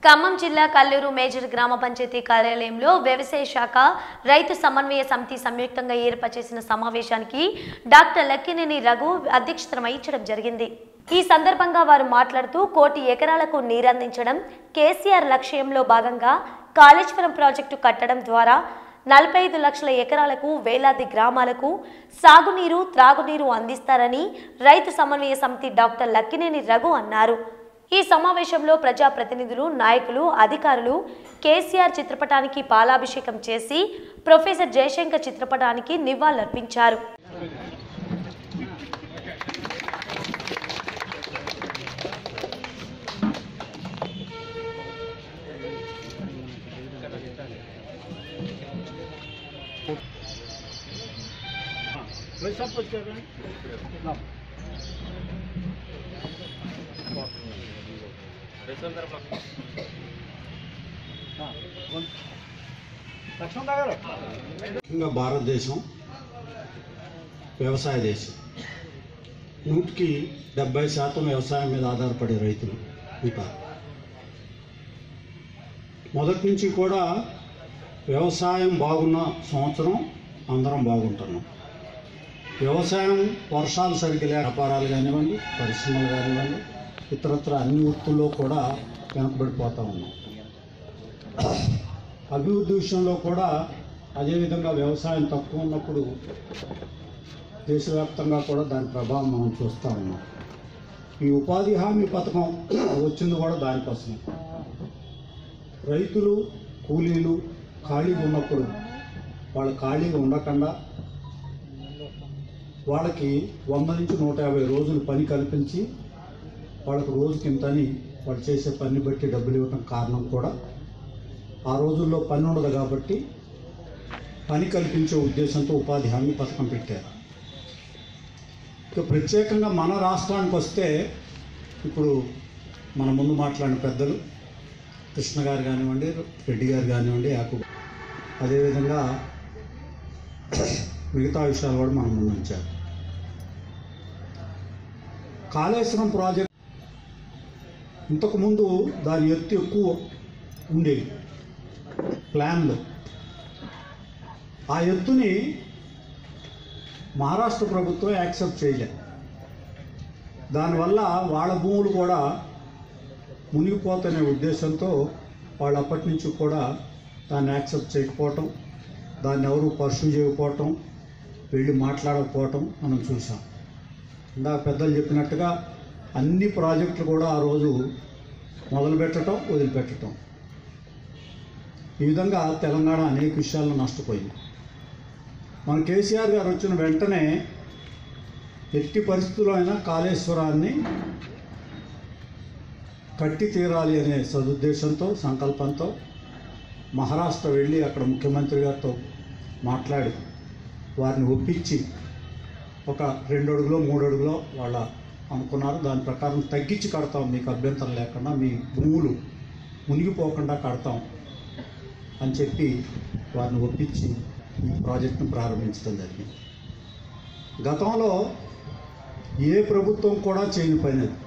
ఖమ్మం జిల్లా కల్లూరు మేజర్ గ్రామ పంచాయతీ కార్యాలయంలో వ్యవసాయ శాఖ రైతు సమన్వయ సమితి సంయుక్తంగా ఏర్పాటు చేసిన సమావేశానికి డాక్టర్ లక్కినేని రఘు అధ్యక్షతన వహించడం జరిగింది ఈ సందర్భంగా వారు మాట్లాడుతూ కోటి ఎకరాలకు నీరందించడం కేసీఆర్ లక్ష్యంలో భాగంగా కాళేశ్వరం ప్రాజెక్టు కట్టడం ద్వారా నలభై ఐదు లక్షల ఎకరాలకు వేలాది గ్రామాలకు సాగునీరు త్రాగునీరు అందిస్తారని రైతు సమన్వయ సమితి డాక్టర్ లక్కినేని రఘు అన్నారు ఈ సమావేశంలో ప్రజాప్రతినిధులు నాయకులు అధికారులు కేసీఆర్ చిత్రపటానికి పాలాభిషేకం చేసి ప్రొఫెసర్ జయశంకర్ చిత్రపటానికి నివాళులర్పించారు भाई सब कुछ कर रहे हैं ना हाँ, कौन- లక్ష్మణ్ గారు ముఖ్యంగా భారతదేశం వ్యవసాయ దేశం నూటికి డెబ్బై శాతం వ్యవసాయం మీద ఆధారపడే రైతులు ఉంటారు మొదటి నుంచి కూడా వ్యవసాయం బాగున్న సంవత్సరం అందరం బాగుంటున్నాం వ్యవసాయం వర్షాలు సరిగ్గా లేక వ్యాపారాలు కానివ్వండి పరిశ్రమలు కానివ్వండి ఇతరత్ర అన్ని వృత్తుల్లో కూడా వెనకబడిపోతూ ఉన్నాం అభివృద్ధి విషయంలో కూడా అదేవిధంగా వ్యవసాయం తక్కువ ఉన్నప్పుడు దేశవ్యాప్తంగా కూడా దాని ప్రభావం మనం చూస్తూ ఉన్నాం ఈ ఉపాధి హామీ పథకం వచ్చింది కూడా దానికోసమే రైతులు కూలీలు ఖాళీగా ఉన్నప్పుడు వాళ్ళు ఖాళీగా ఉండకుండా వాళ్ళకి వంద నుంచి నూట యాభై రోజులు పని కల్పించి వాళ్ళకు రోజుకి ఇంతని వాళ్ళు చేసే పని బట్టి డబ్బులు ఇవ్వడం కారణం కూడా ఆ రోజుల్లో పని ఉండదు కాబట్టి పని కల్పించే ఉద్దేశంతో ఉపాధి హామీ పథకం పెట్టారు ఇక ప్రత్యేకంగా మన రాష్ట్రానికి వస్తే ఇప్పుడు మన ముందు మాట్లాడిన పెద్దలు కృష్ణ గారు కానివ్వండి రెడ్డి గారు కానివ్వండి యాకూబ్ అదేవిధంగా మిగతా విషయాలు కూడా మన ముందు ఉంచారు కాళేశ్వరం ప్రాజెక్ట్ ఇంతకుముందు దాని ఎత్తు ఎక్కువ ఉండేది ప్లాన్లో ఆ ఎత్తుని మహారాష్ట్ర ప్రభుత్వం యాక్సెప్ట్ చేయలేదు దానివల్ల వాళ్ళ భూములు కూడా మునిగిపోతనే ఉద్దేశంతో వాళ్ళు అప్పటి నుంచి కూడా దాన్ని యాక్సెప్ట్ చేయకపోవటం దాన్ని ఎవరు పర్సూ చేయకపోవటం వెళ్ళి మాట్లాడకపోవటం మనం చూసాం ఇందాక పెద్దలు చెప్పినట్టుగా అన్ని ప్రాజెక్టులు కూడా ఆ రోజు మొదలు పెట్టడం వదిలిపెట్టడం ఈ విధంగా తెలంగాణ అనేక విషయాల్లో నష్టపోయింది మన కేసీఆర్ గారు వచ్చిన వెంటనే ఎట్టి పరిస్థితుల్లో అయినా కాళేశ్వరాన్ని కట్టి తీరాలి అనే సదుద్దేశంతో సంకల్పంతో మహారాష్ట్ర వెళ్ళి అక్కడ ముఖ్యమంత్రి గారితో మాట్లాడి వారిని ఒప్పించి ఒక రెండు అడుగులో మూడు అడుగులో వాళ్ళ అనుకున్నారు దాని ప్రకారం తగ్గించి కడతాం మీకు అభ్యంతరం లేకుండా మీ భూములు మునిగిపోకుండా కడతాం అని చెప్పి వారిని ఒప్పించి ఈ ప్రాజెక్టును ప్రారంభించడం జరిగింది గతంలో ఏ ప్రభుత్వం కూడా చేయని పని అది